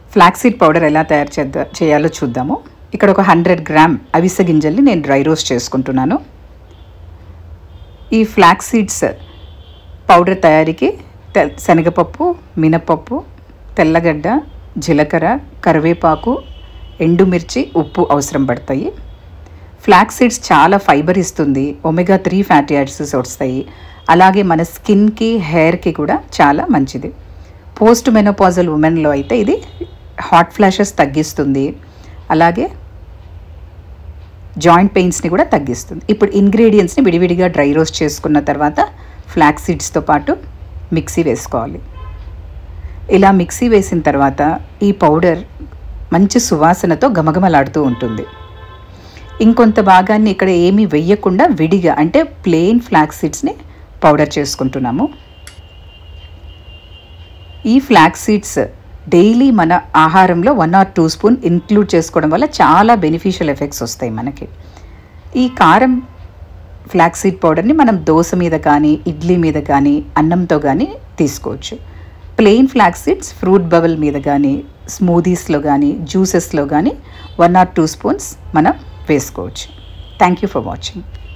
flaxseed powder ఎలా తయారు చేద్దా చేయాలో చూద్దాము ఇక్కడ ఒక హండ్రెడ్ గ్రామ్ అవిసె గింజల్ని నేను డ్రై రోస్ట్ చేసుకుంటున్నాను ఈ ఫ్లాక్స్ సీడ్స్ పౌడర్ తయారీకి తె శనగపప్పు మినపప్పు తెల్లగడ్డ జీలకర్ర కరివేపాకు ఎండుమిర్చి ఉప్పు అవసరం పడతాయి ఫ్లాక్స్ సీడ్స్ చాలా ఫైబర్ ఇస్తుంది ఒమెగా త్రీ ఫ్యాటీ యాసిడ్స్ వస్తాయి అలాగే మన స్కిన్కి హెయిర్కి కూడా చాలా మంచిది పోస్ట్ మెనోపాజల్ ఉమెన్లో అయితే ఇది హాట్ ఫ్లాషెస్ తగ్గిస్తుంది అలాగే జాయింట్ పెయిన్స్ని కూడా తగ్గిస్తుంది ఇప్పుడు ఇంగ్రీడియంట్స్ని విడివిడిగా డ్రై రోస్ట్ చేసుకున్న తర్వాత ఫ్లాక్స్ సీడ్స్తో పాటు మిక్సీ వేసుకోవాలి ఇలా మిక్సీ వేసిన తర్వాత ఈ పౌడర్ మంచి సువాసనతో గమగమలాడుతూ ఉంటుంది ఇంకొంత భాగాన్ని ఇక్కడ ఏమీ వెయ్యకుండా విడిగా అంటే ప్లెయిన్ ఫ్లాక్స్ సీడ్స్ని పౌడర్ చేసుకుంటున్నాము ఈ ఫ్లాక్స్ సీడ్స్ డైలీ మన ఆహారంలో one or two spoon include చేసుకోవడం వల్ల చాలా బెనిఫిషియల్ ఎఫెక్ట్స్ వస్తాయి మనకి ఈ కారం ఫ్లాక్స్ సీడ్ పౌడర్ని మనం దోశ మీద కానీ ఇడ్లీ మీద కానీ అన్నంతో కానీ తీసుకోవచ్చు ప్లెయిన్ ఫ్లాక్స్ సీడ్స్ ఫ్రూట్ బబల్ మీద కానీ స్మూదీస్లో కానీ జ్యూసెస్లో కానీ వన్ ఆర్ టూ స్పూన్స్ మనం వేసుకోవచ్చు థ్యాంక్ యూ ఫర్ వాచింగ్